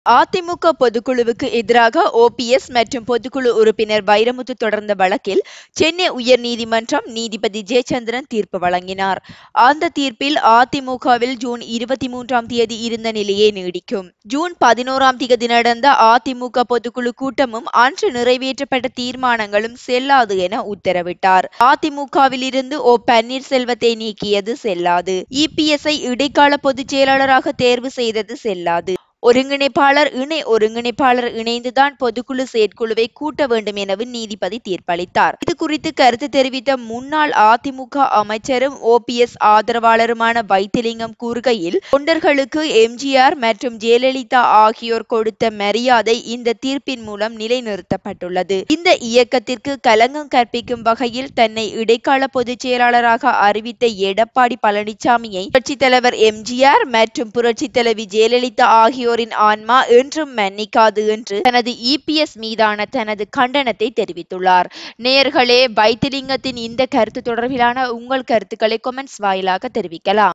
அதிமுக பொதுக்குழுவுக்கு எதிராக ஓபிஎஸ் மற்றும் பொதுக்குழு உறுப்பினர் வைரமுத்து தொடர்ந்த வழக்கில் சென்னை உயர்நீதிமன்றம் நீதிபதி ஜெயச்சந்திரன் தீர்ப்பு வழங்கினார். அந்த தீர்ப்பில் அதிமுகவில் ஜூன் இருபத்தி மூன்றாம் தேதி இருந்த நிலையே நீடிக்கும். ஜூன் பதினோராம் திகதி நடந்த அதிமுக பொதுக்குழு கூட்டமும் அன்று நிறைவேற்றப்பட்ட தீர்மானங்களும் செல்லாது என உத்தரவிட்டார். அதிமுகவிலிருந்து ஓ. பன்னீர்செல்வத்தை நீக்கியது செல்லாது. இபிஎஸ்ஐ இடைக்கால பொதுச் செயலாளராக தேர்வு செய்தது செல்லாது. ஒருங்கிணைப்பாளர் இணை ஒருங்கிணைப்பாளர் இணைந்துதான் பொதுக்குழு செயற்குழுவை கூட்ட வேண்டும் எனவும் நீதிபதி தீர்ப்பளித்தார். இதுகுறித்து கருத்து தெரிவித்த முன்னாள் அதிமுக அமைச்சரும் ஓபிஎஸ் ஆதரவாளருமான வைத்திலிங்கம் கூறுகையில் தொண்டர்களுக்கு எம். ஜி. ஆர். மற்றும் ஜெயலலிதா ஆகியோர் கொடுத்த மரியாதை இந்த தீர்ப்பின் மூலம் நிலைநிறுத்தப்பட்டுள்ளது. இந்த இயக்கத்திற்கு களங்கம் கற்பிக்கும் வகையில் தன்னை இடைக்கால பொதுச் செயலாளராக அறிவித்த எடப்பாடி பழனிசாமியை புரட்சித் தலைவர் எம். ஜி. ஆர். மற்றும் புரட்சித் தலைவி ஜெயலலிதா ஆகியோரின் ஆன்மா என்றும் மன்னிக்காது என்று தனது இபிஎஸ் மீதான தனது கண்டனத்தை தெரிவித்துள்ளார். நேயர்களே வைத்திலிங்கத்தின் இந்த கருத்து தொடர்பிலான உங்கள் கருத்துக்களை கொமெண்ட்ஸ் வாயிலாக தெரிவிக்கலாம்.